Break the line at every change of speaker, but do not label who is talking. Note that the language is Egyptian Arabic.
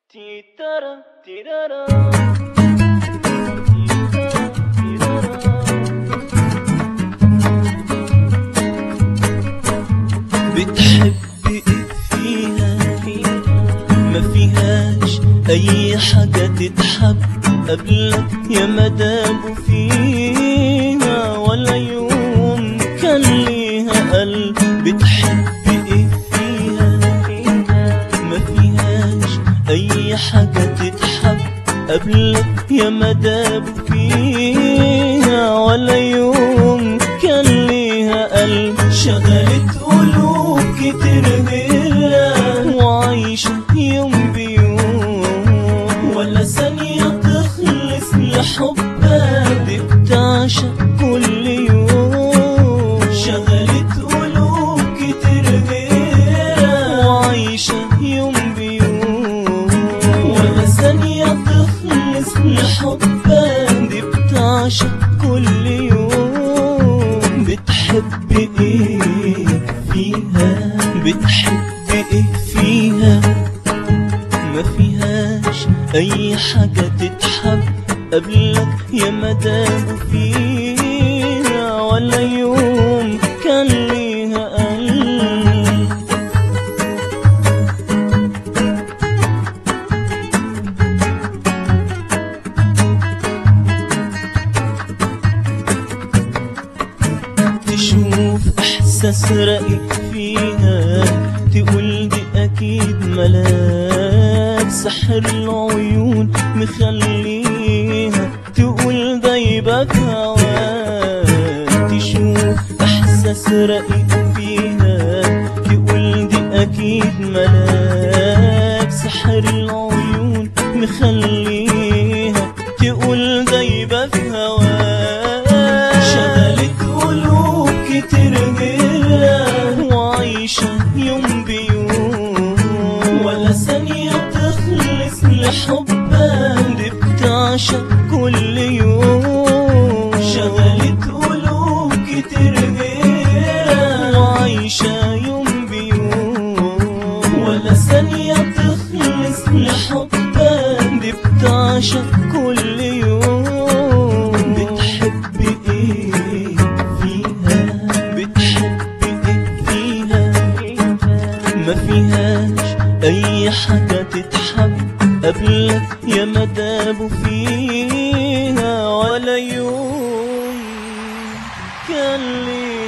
تيتارا تيرارا
بتحب ايه فيها ما فيهاش اي حاجة تتحب قبلك يا مدام فيها ولا يوم كان ليها قلب بتحب ايه فيها ما فيهاش اي حاجة تتحب قبلك يا مدام فيها ولا يوم كان ليها قلب شغلت قلوب كتير غيرها وعايشة يوم بيوم ولا ثانية تخلص لحبها دي بتعشق كل يوم شغلت قلوب كتير غيرها وعايشة يوم بيوم ولا ثانية تخلص لحبها دي بتعشق كل يوم بتحب ايه فيها بتحب ايه فيها ما فيهاش اي حاجة تتحب قبلك يا مدام فيها ولا يوم كان ليها قلب تشوف احساس رقيق فيها تقول دي اكيد ملاك سحر العيون مخليها تقول دايبة في هواك تشوف احساس رقيق فيها تقول دي اكيد ملاك سحر العيون مخليها تقول دايبة في هواك شغلت قلوب كتير غيرها وعايشة يوم بيوم ولا ثانية تخلص لحبها دي بتعشق كل يوم شغلت قلوب كتير غيرها وعايشة يوم بيوم ولا ثانية تخلص لحبها دي بتعشق كل يوم بتحب ايه فيها بتحب ايه فيها ما فيهاش اي حاجة تتحب قبلك يا مدام فيها ولا يوم كان لي